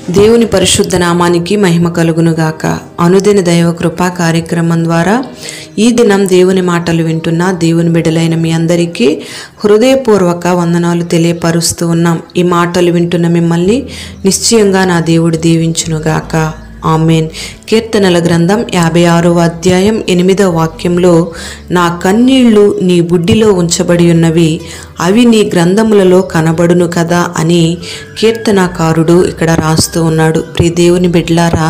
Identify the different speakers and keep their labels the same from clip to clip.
Speaker 1: దేవుని పరిశుద్ధ నామానికి మహిమ కలుగునుగాక అనుదిన దైవ కృపా కార్యక్రమం ద్వారా ఈ దినం దేవుని మాటలు వింటున్న దేవుని బిడలైన మీ అందరికీ హృదయపూర్వక వందనాలు తెలియపరుస్తూ ఉన్నాం ఈ మాటలు వింటున్న మిమ్మల్ని నిశ్చయంగా నా దేవుడు దీవించునుగాక ఆమెన్ కీర్తనల గ్రంథం యాభై ఆరవ అధ్యాయం ఎనిమిదవ వాక్యంలో నా కన్నీళ్లు నీ బుడ్డిలో ఉంచబడి ఉన్నవి అవి నీ గ్రంథములలో కనబడును కదా అని కీర్తనాకారుడు ఇక్కడ రాస్తూ ఉన్నాడు ప్రియ దేవుని బిడ్లారా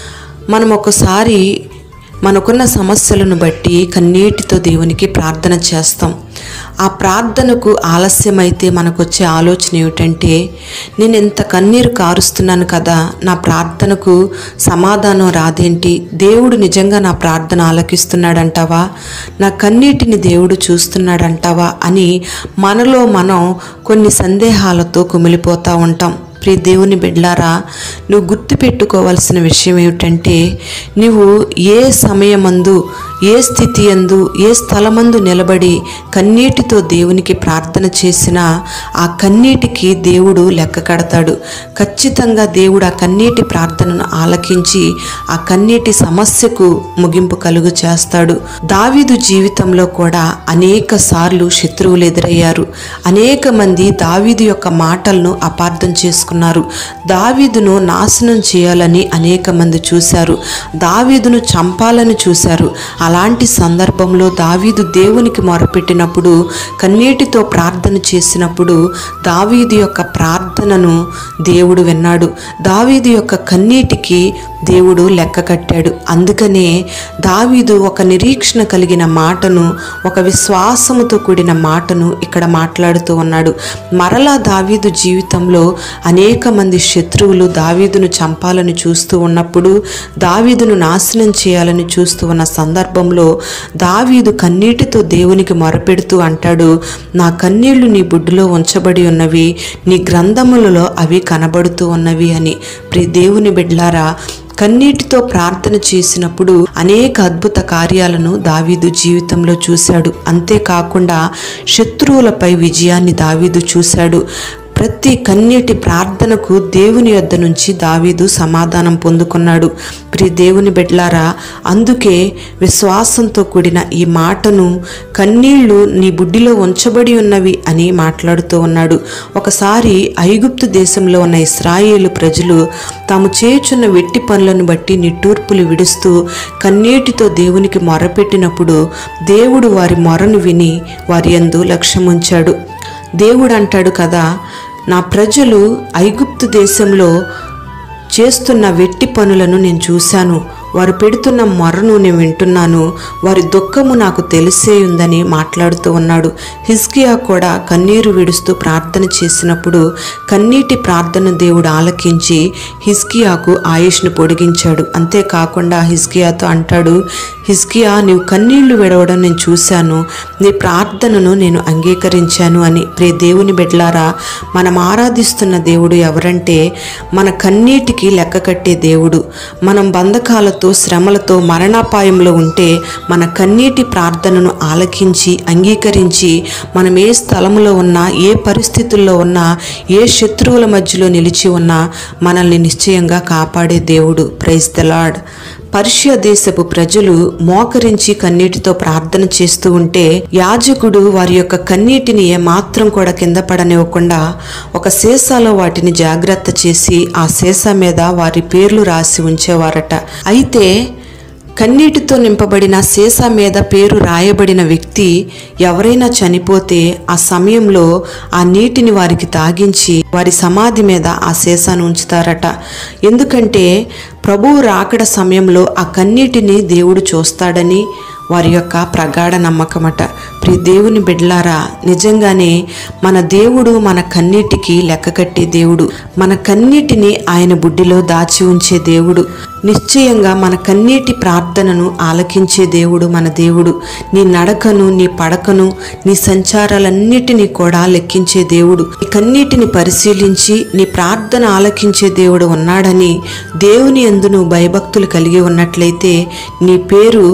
Speaker 1: మనం ఒకసారి మనకున్న సమస్యలను బట్టి కన్నీటితో దేవునికి ప్రార్థన చేస్తాం ఆ ప్రార్థనకు ఆలస్యమైతే మనకు వచ్చే ఆలోచన ఏమిటంటే నేను ఎంత కన్నీరు కారుస్తున్నాను కదా నా ప్రార్థనకు సమాధానం రాదేంటి దేవుడు నిజంగా నా ప్రార్థన ఆలకిస్తున్నాడంటావా నా కన్నీటిని దేవుడు చూస్తున్నాడంటావా అని మనలో మనం కొన్ని సందేహాలతో కుమిలిపోతూ ఉంటాం ప్రియ దేవుని బిడ్లారా నువ్వు గుర్తుపెట్టుకోవాల్సిన విషయం ఏమిటంటే నువ్వు ఏ సమయమందు ఏ స్థితి అందు ఏ స్థలమందు నిలబడి కన్నీటితో దేవునికి ప్రార్థన చేసినా ఆ కన్నీటికి దేవుడు లెక్క కడతాడు ఖచ్చితంగా దేవుడు ఆ కన్నీటి ప్రార్థనను ఆలకించి ఆ కన్నీటి సమస్యకు ముగింపు కలుగు చేస్తాడు దావీదు జీవితంలో కూడా అనేక సార్లు శత్రువులు ఎదురయ్యారు అనేక మంది దావీదు యొక్క మాటలను అపార్థం చేసుకున్నారు దావీదును నాశనం చేయాలని అనేక మంది చూశారు దావీదును చంపాలని చూశారు అలాంటి సందర్భంలో దావీదు దేవునికి మొరపెట్టినప్పుడు కన్నీటితో ప్రార్థన చేసినప్పుడు దావీదు యొక్క ప్రార్థనను దేవుడు విన్నాడు దావీదు యొక్క కన్నీటికి దేవుడు లెక్క కట్టాడు అందుకనే దావీదు ఒక నిరీక్షణ కలిగిన మాటను ఒక విశ్వాసముతో కూడిన మాటను ఇక్కడ మాట్లాడుతూ ఉన్నాడు మరలా దావీదు జీవితంలో అనేక మంది శత్రువులు దావీదును చంపాలని చూస్తూ ఉన్నప్పుడు దావీదును నాశనం చేయాలని చూస్తూ ఉన్న సందర్భంలో దావీదు కన్నీటితో దేవునికి మొరపెడుతూ అంటాడు నా కన్నీళ్లు నీ బుడ్డులో ఉంచబడి ఉన్నవి నీ గ్రంథములలో అవి కనబడుతూ ఉన్నవి అని ప్రి దేవుని బిడ్లారా కన్నీటితో ప్రార్థన చేసినప్పుడు అనేక అద్భుత కార్యాలను దావీదు జీవితంలో చూశాడు అంతేకాకుండా శత్రువులపై విజయాన్ని దావీదు చూశాడు ప్రతి కన్నీటి ప్రార్థనకు దేవుని యొద్ద నుంచి దావీదు సమాధానం పొందుకున్నాడు ప్రి దేవుని బిడ్లారా అందుకే విశ్వాసంతో కూడిన ఈ మాటను కన్నీళ్లు నీ బుడ్డిలో ఉంచబడి ఉన్నవి అని మాట్లాడుతూ ఉన్నాడు ఒకసారి ఐగుప్తు దేశంలో ఉన్న ఇస్రాయేలు ప్రజలు తాము చేయుచున్న వెట్టి పనులను బట్టి నిట్టూర్పులు విడుస్తూ కన్నీటితో దేవునికి మొరపెట్టినప్పుడు దేవుడు వారి మొరను విని వారి యందు లక్ష్యముంచాడు దేవుడు అంటాడు కదా నా ప్రజలు ఐగుప్తు దేశంలో చేస్తున్న వెట్టి పనులను నేను చూశాను వారు పెడుతున్న మొరను నేను వింటున్నాను వారి దుఃఖము నాకు తెలిసే ఉందని మాట్లాడుతూ ఉన్నాడు హిజ్కియా కూడా కన్నీరు విడుస్తూ ప్రార్థన చేసినప్పుడు కన్నీటి ప్రార్థన దేవుడు ఆలకించి హిజ్కియాకు ఆయుష్ను పొడిగించాడు అంతేకాకుండా హిజ్కియాతో అంటాడు హిజ్కియా నీవు కన్నీళ్లు విడవడం నేను చూశాను నీ ప్రార్థనను నేను అంగీకరించాను అని ప్రే దేవుని బిడ్లారా మనం ఆరాధిస్తున్న దేవుడు ఎవరంటే మన కన్నీటికి లెక్క కట్టే దేవుడు మనం బంధకాలతో శ్రమలతో మరణాపాయంలో ఉంటే మన కన్నీటి ప్రార్థనను ఆలకించి అంగీకరించి మనం ఏ స్థలంలో ఉన్నా ఏ పరిస్థితుల్లో ఉన్నా ఏ శత్రువుల మధ్యలో నిలిచి ఉన్నా మనల్ని నిశ్చయంగా కాపాడే దేవుడు ప్రైజ్ ద లాడ్ పర్షియా దేశపు ప్రజలు మోకరించి కన్నీటితో ప్రార్థన చేస్తూ ఉంటే యాజకుడు వారి యొక్క కన్నీటిని ఏమాత్రం కూడా కింద పడనివ్వకుండా ఒక సీసాలో వాటిని జాగ్రత్త చేసి ఆ సీసా మీద వారి పేర్లు రాసి ఉంచేవారట అయితే కన్నీటితో నింపబడిన సీసా మీద పేరు రాయబడిన వ్యక్తి ఎవరైనా చనిపోతే ఆ సమయంలో ఆ నీటిని వారికి తాగించి వారి సమాధి మీద ఆ సీసాను ఉంచుతారట ఎందుకంటే ప్రభువు రాకడ సమయంలో ఆ కన్నీటిని దేవుడు చూస్తాడని వారి యొక్క ప్రగాఢ నమ్మకమట ప్రియ దేవుని బిడ్లారా నిజంగానే మన దేవుడు మన కన్నీటికి లెక్క కట్టే దేవుడు మన కన్నీటిని ఆయన బుడ్డిలో దాచి ఉంచే దేవుడు నిశ్చయంగా మన కన్నీటి ప్రార్థనను ఆలకించే దేవుడు మన దేవుడు నీ నడకను నీ పడకను నీ సంచారాలన్నిటినీ కూడా లెక్కించే దేవుడు నీ కన్నీటిని పరిశీలించి నీ ప్రార్థన ఆలకించే దేవుడు ఉన్నాడని దేవుని ఎందు నువ్వు భయభక్తులు కలిగి ఉన్నట్లయితే నీ పేరు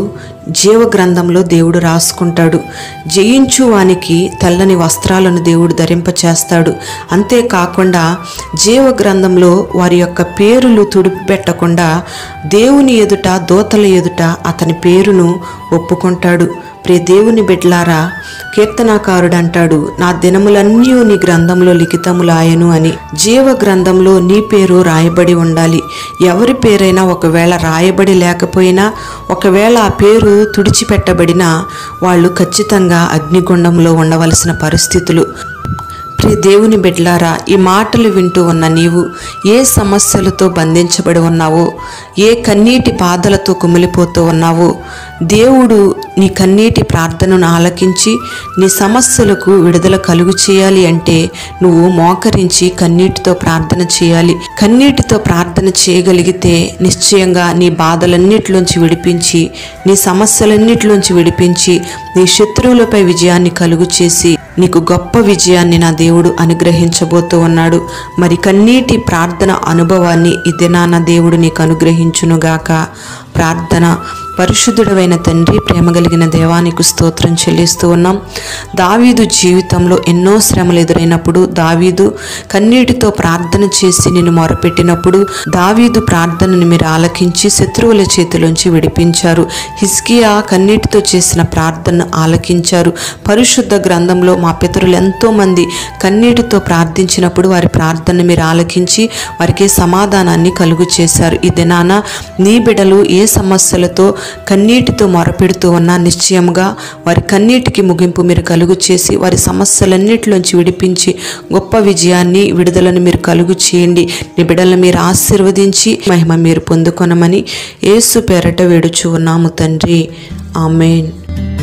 Speaker 1: జీవ గ్రంథంలో దేవుడు రాసుకుంటాడు జయించు వానికి తెల్లని వస్త్రాలను దేవుడు ధరింపచేస్తాడు అంతేకాకుండా జీవ గ్రంథంలో వారి యొక్క పేరులు తుడిపెట్టకుండా దేవుని ఎదుట దోతల ఎదుట అతని పేరును ఒప్పుకుంటాడు ప్రియ దేవుని బిడ్లారా కీర్తనాకారుడు అంటాడు నా దినములన్నీ నీ గ్రంథంలో లిఖితములాయను అని జీవ గ్రంథంలో నీ పేరు రాయబడి ఉండాలి ఎవరి పేరైనా ఒకవేళ రాయబడి లేకపోయినా ఒకవేళ ఆ పేరు తుడిచిపెట్టబడినా వాళ్ళు ఖచ్చితంగా అగ్నిగుండంలో ఉండవలసిన పరిస్థితులు ప్రియ దేవుని బిడ్లారా ఈ మాటలు వింటూ ఉన్న నీవు ఏ సమస్యలతో బంధించబడి ఉన్నావో ఏ కన్నీటి బాధలతో కుమిలిపోతూ ఉన్నావో దేవుడు నీ కన్నీటి ప్రార్థనను ఆలకించి నీ సమస్యలకు విడుదల కలుగు చేయాలి అంటే నువ్వు మోకరించి కన్నీటితో ప్రార్థన చేయాలి కన్నీటితో ప్రార్థన చేయగలిగితే నిశ్చయంగా నీ బాధలన్నిటిలోంచి విడిపించి నీ సమస్యలన్నిటిలోంచి విడిపించి నీ శత్రువులపై విజయాన్ని కలుగు చేసి నీకు గొప్ప విజయాన్ని నా దేవుడు అనుగ్రహించబోతూ ఉన్నాడు మరి కన్నీటి ప్రార్థన అనుభవాన్ని ఈ దినాన దేవుడు నీకు అనుగ్రహించునుగాక ప్రార్థన పరిశుద్ధుడమైన తండ్రి ప్రేమ కలిగిన దేవానికి స్తోత్రం చెల్లిస్తూ ఉన్నాం దావీదు జీవితంలో ఎన్నో శ్రమలు ఎదురైనప్పుడు దావీదు కన్నీటితో ప్రార్థన చేసి నిన్ను మొరపెట్టినప్పుడు దావీదు ప్రార్థనను మీరు ఆలకించి శత్రువుల చేతిలోంచి విడిపించారు హిస్కియా కన్నీటితో చేసిన ప్రార్థనను ఆలకించారు పరిశుద్ధ గ్రంథంలో మా పితరులు ఎంతో మంది కన్నీటితో ప్రార్థించినప్పుడు వారి ప్రార్థన మీరు ఆలకించి వారికి సమాధానాన్ని కలుగు చేశారు ఈ దినాన నీ బిడలు ఏ సమస్యలతో కన్నీటితో మొరపెడుతూ ఉన్నా నిశ్చయముగా వారి కన్నీటికి ముగింపు మీరు కలుగు చేసి వారి సమస్యలన్నిటిలోంచి విడిపించి గొప్ప విజయాన్ని విడుదలను మీరు కలుగు చేయండి నీ బిడలను మీరు ఆశీర్వదించి మహిమ మీరు పొందుకొనమని యేసు పేరట వేడుచు ఉన్నాము తండ్రి ఆమెన్